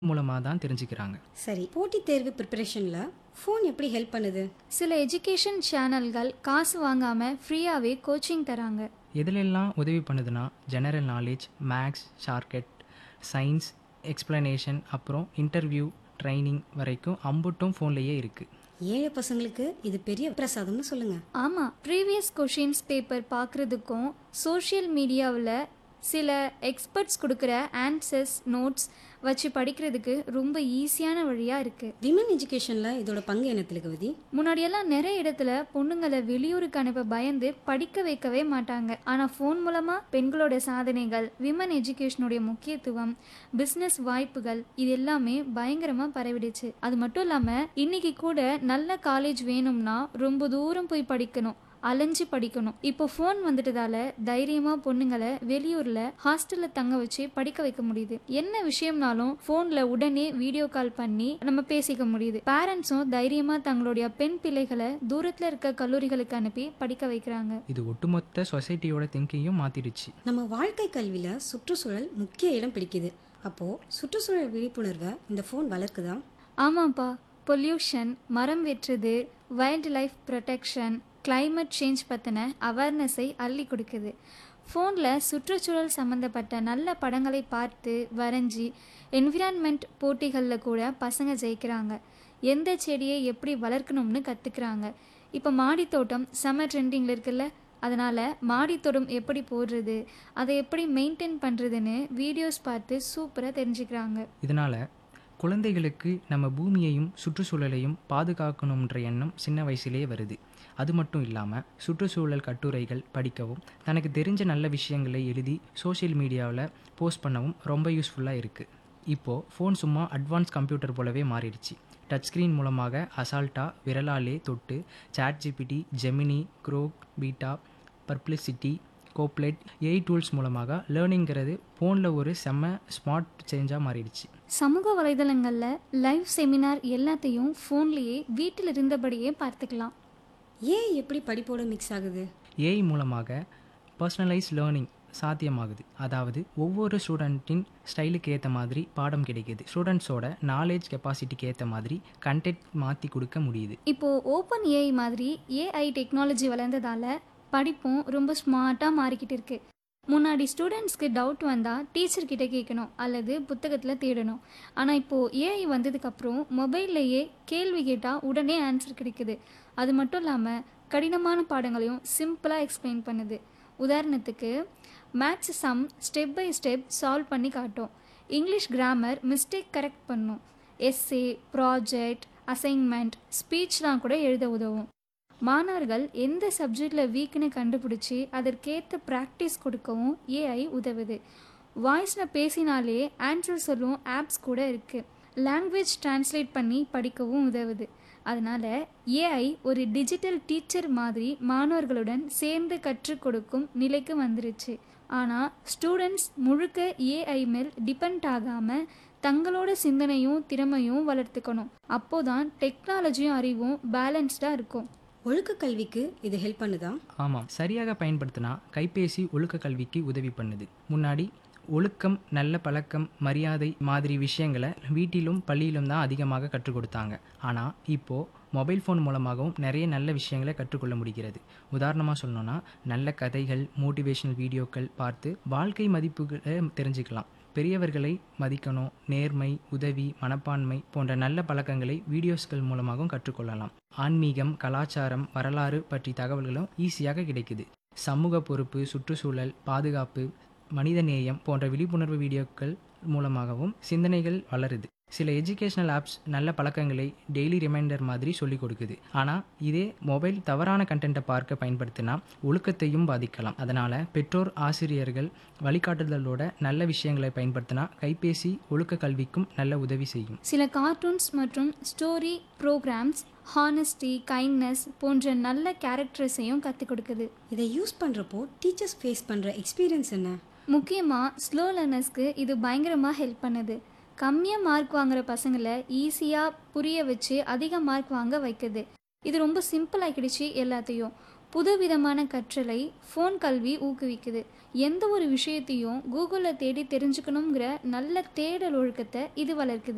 மூலமாக தான் தெரிஞ்சுக்கிறாங்க சரி போட்டித் தேர்வு ப்ரிப்பரேஷனில் ஃபோன் எப்படி ஹெல்ப் பண்ணுது சில எஜுகேஷன் சேனல்கள் காசு வாங்காமல் ஃப்ரீயாகவே கோச்சிங் தராங்க எதுலெல்லாம் உதவி பண்ணுதுன்னா general knowledge maths shortcut science explanation அப்புறம் இன்டர்வியூ ட்ரைனிங் வரைக்கும் அம்புட்டும் ஃபோன்லேயே இருக்குது ஏழை பசங்களுக்கு இது பெரிய பிரசாதம்னு சொல்லுங்க ஆமாம் ப்ரீவியஸ் கொஷின்ஸ் பேப்பர் பார்க்குறதுக்கும் சோஷியல் மீடியாவில் சில எக்ஸ்பர்ட்ஸ் கொடுக்குற ஆன்சர்ஸ் நோட்ஸ் வச்சு படிக்கிறதுக்கு ரொம்ப ஈஸியான வழியாக இருக்குது விமன் எஜுகேஷனில் இதோட பங்கு என்ன திலகவதி முன்னாடியெல்லாம் நிறைய இடத்துல பொண்ணுங்களை வெளியூருக்கு அனுப்ப பயந்து படிக்க வைக்கவே மாட்டாங்க ஆனால் ஃபோன் மூலமாக பெண்களோட சாதனைகள் விமன் எஜுகேஷனுடைய முக்கியத்துவம் பிஸ்னஸ் வாய்ப்புகள் இது எல்லாமே பயங்கரமாக பரவிடுச்சு அது மட்டும் இல்லாமல் இன்னைக்கு கூட நல்ல காலேஜ் வேணும்னா ரொம்ப தூரம் போய் படிக்கணும் அலைஞ்சு படிக்கணும் இப்போ ஃபோன் வந்துட்டதால தைரியமா பொண்ணுங்களை வெளியூர்ல ஹாஸ்டல்ல தங்க வச்சு படிக்க வைக்க முடியுது என்ன விஷயம்னாலும் ஃபோன்ல உடனே வீடியோ கால் பண்ணி நம்ம பேசிக்க முடியுது பேரண்ட்ஸும் தைரியமா தங்களுடைய பெண் பிள்ளைகளை தூரத்துல இருக்க கல்லூரிகளுக்கு அனுப்பி படிக்க வைக்கிறாங்க இது ஒட்டுமொத்த சொசைட்டியோட திங்கிங்கையும் மாற்றிடுச்சு நம்ம வாழ்க்கை கல்வியில் சுற்றுச்சூழல் முக்கிய இடம் பிடிக்குது அப்போது சுற்றுச்சூழல் விழிப்புணர்வை இந்த ஃபோன் வளர்க்குதா ஆமாப்பா பொல்யூஷன் மரம் வெட்டுறது wild life protection climate change பற்றின அவேர்னஸை அள்ளி கொடுக்குது ஃபோனில் சுற்றுச்சூழல் சம்மந்தப்பட்ட நல்ல படங்களை பார்த்து வரைஞ்சி என்விரான்மெண்ட் போட்டிகளில் கூட பசங்க ஜெயிக்கிறாங்க எந்த செடியை எப்படி வளர்க்கணும்னு கற்றுக்குறாங்க இப்போ மாடித்தோட்டம் செம ட்ரெண்டிங்கில் இருக்குல்ல அதனால் மாடித்தோட்டம் எப்படி போடுறது அதை எப்படி மெயின்டைன் பண்ணுறதுன்னு வீடியோஸ் பார்த்து சூப்பராக தெரிஞ்சுக்கிறாங்க இதனால் குழந்தைகளுக்கு நம்ம பூமியையும் சுற்றுச்சூழலையும் பாதுகாக்கணுன்ற எண்ணம் சின்ன வயசுலேயே வருது அது மட்டும் இல்லாமல் சுற்றுச்சூழல் கட்டுரைகள் படிக்கவும் தனக்கு தெரிஞ்ச நல்ல விஷயங்களை எழுதி சோஷியல் மீடியாவில் போஸ்ட் பண்ணவும் ரொம்ப யூஸ்ஃபுல்லாக இருக்குது இப்போது ஃபோன் சும்மா அட்வான்ஸ் கம்ப்யூட்டர் போலவே மாறிடுச்சு டச் ஸ்க்ரீன் மூலமாக அசால்ட்டாக விரலாலே தொட்டு Chat GPT Gemini Grok beta Perplexity Copilot AI tools மூலமாக லேர்னிங்கிறது ஃபோனில் ஒரு செம்ம ஸ்மார்ட் சேஞ்சாக மாறிடுச்சு சமூக வலைதளங்களில் லைவ் செமினார் எல்லாத்தையும் ஃபோன்லேயே வீட்டில் இருந்தபடியே பார்த்துக்கலாம் ஏன் எப்படி படிப்போட மிக்ஸ் ஆகுது ஏஐ மூலமாக பர்சனலைஸ் லேர்னிங் சாத்தியமாகுது அதாவது ஒவ்வொரு ஸ்டூடெண்ட்டின் ஸ்டைலுக்கு ஏற்ற மாதிரி பாடம் கிடைக்குது ஸ்டூடெண்ட்ஸோட நாலேஜ் கெப்பாசிட்டிக்கு ஏற்ற மாதிரி கண்டென்ட் மாற்றி கொடுக்க முடியுது இப்போது ஓப்பன் ஏஐ மாதிரி ஏஐ டெக்னாலஜி வளர்ந்ததால படிப்பும் ரொம்ப ஸ்மார்ட்டாக மாறிக்கிட்டு இருக்கு முன்னாடி ஸ்டூடெண்ட்ஸ்க்கு டவுட் வந்தால் டீச்சர் கிட்ட கேட்கணும் அல்லது புத்தகத்தில் தேடணும் ஆனால் இப்போது ஏஐ வந்ததுக்கப்புறம் மொபைல்லையே கேள்வி கேட்டால் உடனே ஆன்சர் கிடைக்குது அது மட்டும் இல்லாமல் கடினமான பாடங்களையும் சிம்பிளாக எக்ஸ்பிளைன் பண்ணுது உதாரணத்துக்கு maths sum step by step solve பண்ணி காட்டும் இங்கிலீஷ் கிராமர் மிஸ்டேக் கரெக்ட் பண்ணும் எஸ்ஸே ப்ராஜெக்ட் அசைன்மெண்ட் ஸ்பீச்லாம் கூட எழுத உதவும் மாணவர்கள் எந்த சப்ஜெக்டில் வீக்னு கண்டுபிடிச்சி அதற்கேற்ற ப்ராக்டிஸ் கொடுக்கவும் ஏஐ உதவுது வாய்ஸில் பேசினாலே ஆன்சர் சொல்லும் ஆப்ஸ் கூட இருக்குது லாங்குவேஜ் டிரான்ஸ்லேட் பண்ணி படிக்கவும் உதவுது அதனால் ஏஐ ஒரு டிஜிட்டல் டீச்சர் மாதிரி மாணவர்களுடன் சேர்ந்து கற்றுக் கொடுக்கும் நிலைக்கு வந்துருச்சு ஆனால் ஸ்டூடெண்ட்ஸ் முழுக்க ஏஐ மேல் டிபெண்ட் ஆகாமல் தங்களோட சிந்தனையும் திறமையும் வளர்த்துக்கணும் அப்போதான் டெக்னாலஜியும் அறிவும் பேலன்ஸ்டாக இருக்கும் ஒழுக்க கல்விக்கு இது ஹெல்ப் பண்ணுதா ஆமாம் சரியாக பயன்படுத்தினா கைபேசி ஒழுக்க கல்விக்கு உதவி பண்ணுது முன்னாடி ஒழுக்கம் நல்ல பழக்கம் மரியாதை மாதிரி விஷயங்களை வீட்டிலும் பள்ளியிலும் தான் அதிகமாக கற்றுக் கொடுத்தாங்க ஆனால் இப்போது மொபைல் ஃபோன் மூலமாகவும் நிறைய நல்ல விஷயங்களை கற்றுக்கொள்ள முடிகிறது உதாரணமாக சொல்லணும்னா நல்ல கதைகள் மோட்டிவேஷனல் வீடியோக்கள் பார்த்து வாழ்க்கை மதிப்புகளை தெரிஞ்சுக்கலாம் பெரியவர்களை மதிக்கணும் நேர்மை உதவி மனப்பான்மை போன்ற நல்ல பழக்கங்களை வீடியோஸ்கள் மூலமாகவும் கற்றுக்கொள்ளலாம் ஆன்மீகம் கலாச்சாரம் வரலாறு பற்றி தகவல்களும் ஈஸியாக கிடைக்குது சமூக பொறுப்பு சுற்றுச்சூழல் பாதுகாப்பு மனிதநேயம் போன்ற விழிப்புணர்வு வீடியோக்கள் மூலமாகவும் சிந்தனைகள் வளருது சில எஜுகேஷனல் ஆப்ஸ் நல்ல பழக்கங்களை டெய்லி ரிமைண்டர் மாதிரி சொல்லிக் கொடுக்குது ஆனால் இதே மொபைல் தவறான கண்டென்ட்டை பார்க்க பயன்படுத்தினா ஒழுக்கத்தையும் பாதிக்கலாம் அதனால் பெற்றோர் ஆசிரியர்கள் வழிகாட்டுதலோட நல்ல விஷயங்களை பயன்படுத்தினா கைபேசி ஒழுக்க கல்விக்கும் நல்ல உதவி செய்யும் சில கார்ட்டூன்ஸ் மற்றும் ஸ்டோரி ப்ரோக்ராம்ஸ் ஹானஸ்டி கைண்ட்னஸ் போன்ற நல்ல கேரக்டர்ஸையும் கற்றுக் கொடுக்குது இதை யூஸ் பண்ணுறப்போ டீச்சர்ஸ் ஃபேஸ் பண்ணுற எக்ஸ்பீரியன்ஸ் என்ன முக்கியமாக ஸ்லோ லேர்னர்ஸ்க்கு இது பயங்கரமாக ஹெல்ப் பண்ணுது கம்மியாக மார்க் வாங்குற பசங்களை ஈஸியாக புரிய வச்சு அதிக மார்க் வாங்க வைக்குது இது ரொம்ப சிம்பிள் ஆக்கிடுச்சு எல்லாத்தையும் புது விதமான கற்றலை ஃபோன் கல்வி ஊக்குவிக்குது எந்த ஒரு விஷயத்தையும் கூகுளில் தேடி தெரிஞ்சுக்கணுங்கிற நல்ல தேடல் ஒழுக்கத்தை இது வளர்க்குது